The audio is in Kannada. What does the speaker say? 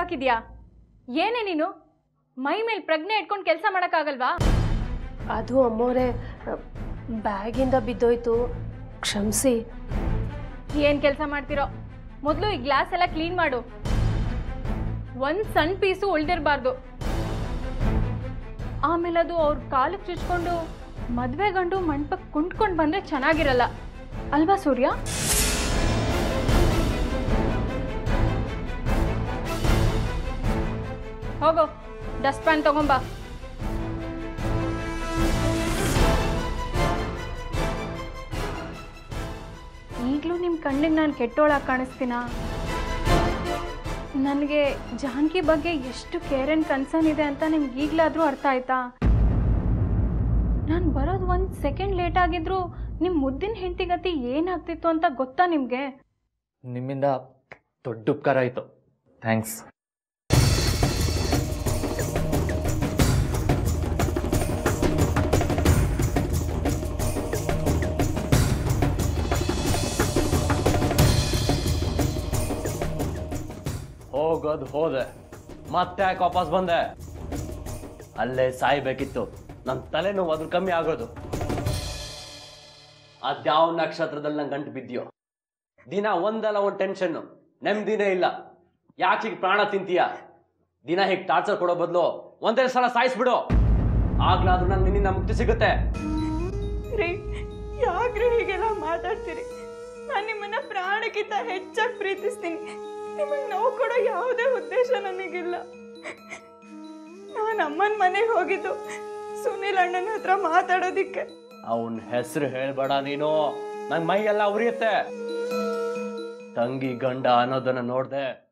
ಹಾಕಿದ್ಯಾ ಏನೇ ನೀನು ಮೈ ಮೇಲೆ ಪ್ರಜ್ಞೆ ಇಟ್ಕೊಂಡು ಕೆಲಸ ಮಾಡೋಕ್ಕಾಗಲ್ವಾ ಅದು ಅಮ್ಮೋರೆ ಬ್ಯಾಗಿಂದ ಬಿದ್ದೋಯ್ತು ಕ್ಷಮಿಸಿ ಏನು ಕೆಲಸ ಮಾಡ್ತಿರೋ ಮೊದಲು ಈ ಗ್ಲಾಸ್ ಎಲ್ಲ ಕ್ಲೀನ್ ಮಾಡು ಒಂದು ಸಣ್ಣ ಪೀಸು ಉಳ್ದಿರಬಾರ್ದು ಆಮೇಲೆ ಅದು ಅವ್ರ ಕಾಲಿಗೆ ಚುಚ್ಕೊಂಡು ಮದುವೆ ಗಂಡು ಮಂಟಪಕ್ಕೆ ಕುಂಟ್ಕೊಂಡು ಬಂದರೆ ಚೆನ್ನಾಗಿರಲ್ಲ ಅಲ್ವಾ ಸೂರ್ಯ ಹೋಗೋ ಡಸ್ಟ್ ಪ್ಯಾನ್ ತಗೊಂಬಾ ಈಗಲೂ ನಿಮ್ಮ ಕಣ್ಣಿಗೆ ನಾನು ಕೆಟ್ಟೋಳಾಗಿ ಕಾಣಿಸ್ತೀನಾ ನನಗೆ ಜಾನಕಿ ಬಗ್ಗೆ ಎಷ್ಟು ಕೇರ್ ಆ್ಯಂಡ್ ಕನ್ಸರ್ನ್ ಇದೆ ಅಂತ ನಿಮ್ಗೆ ಈಗಲಾದರೂ ಅರ್ಥ ಆಯ್ತಾ ನಾನು ಬರೋದು ಒಂದು ಸೆಕೆಂಡ್ ಲೇಟ್ ಆಗಿದ್ರು ನಿಮ್ಮ ಮುದ್ದಿನ ಹೆಂಡತಿ ಗತಿ ಏನಾಗ್ತಿತ್ತು ಅಂತ ಗೊತ್ತಾ ನಿಮಗೆ ನಿಮ್ಮಿಂದ ದೊಡ್ಡ ಉಪಕಾರ ಆಯಿತು ಥ್ಯಾಂಕ್ಸ್ ಹೋಗೋದು ಹೋದೆ ಮತ್ತೆ ಯಾಕೆ ವಾಪಸ್ ಬಂದೆ ಅಲ್ಲೇ ಸಾಯ್ಬೇಕಿತ್ತು ನನ್ನ ತಲೆನೋವು ಅದ್ರ ಕಮ್ಮಿ ಆಗೋದು ಅದ್ಯಾವ ನಕ್ಷತ್ರದಲ್ಲಿ ನಂಗೆ ಗಂಟು ಬಿದ್ದಿಯೋ ದಿನ ಒಂದಲ್ಲ ಒಂದು ಟೆನ್ಷನ್ನು ನೆಮ್ಮದಿನೇ ಇಲ್ಲ ಯಾಕೆ ಹೀಗೆ ಪ್ರಾಣ ತಿಂತೀಯ ದಿನ ಹೀಗೆ ಟಾರ್ಚರ್ ಕೊಡೋ ಬದಲು ಒಂದೇ ಸಲ ಸಾಯಿಸ್ಬಿಡು ಆಗ್ಲಾದ್ರೂ ನಂಗೆ ನಿನ್ನಿಂದ ಮುಕ್ತಿ ಸಿಗುತ್ತೆ ರೀ ಯಾಕ್ರಿ ಹೀಗೆಲ್ಲ ಮಾತಾಡ್ತೀರಿ ನಾನು ನಿಮ್ಮನ್ನ ಪ್ರಾಣಕ್ಕಿಂತ ಹೆಚ್ಚಾಗಿ ಪ್ರೀತಿಸ್ತೀನಿ ನಿಮಗೆ ನೋವು ಕೊಡೋ ಯಾವುದೇ ಉದ್ದೇಶ ನನಗಿಲ್ಲ ನಾನು ಅಮ್ಮನ ಮನೆಗೆ ಹೋಗಿದ್ದು ಸುನಿಲ್ ಅಣ್ಣನ ಹತ್ರ ಮಾತಾಡೋದಿಕ್ಕೆ ಅವನ ಹೆಸರು ಹೇಳ್ಬೇಡ ನೀನು ನಂಗೆ ಮೈ ಎಲ್ಲ ಉರಿಯುತ್ತೆ ತಂಗಿ ಗಂಡ ಅನ್ನೋದನ್ನ ನೋಡ್ದೆ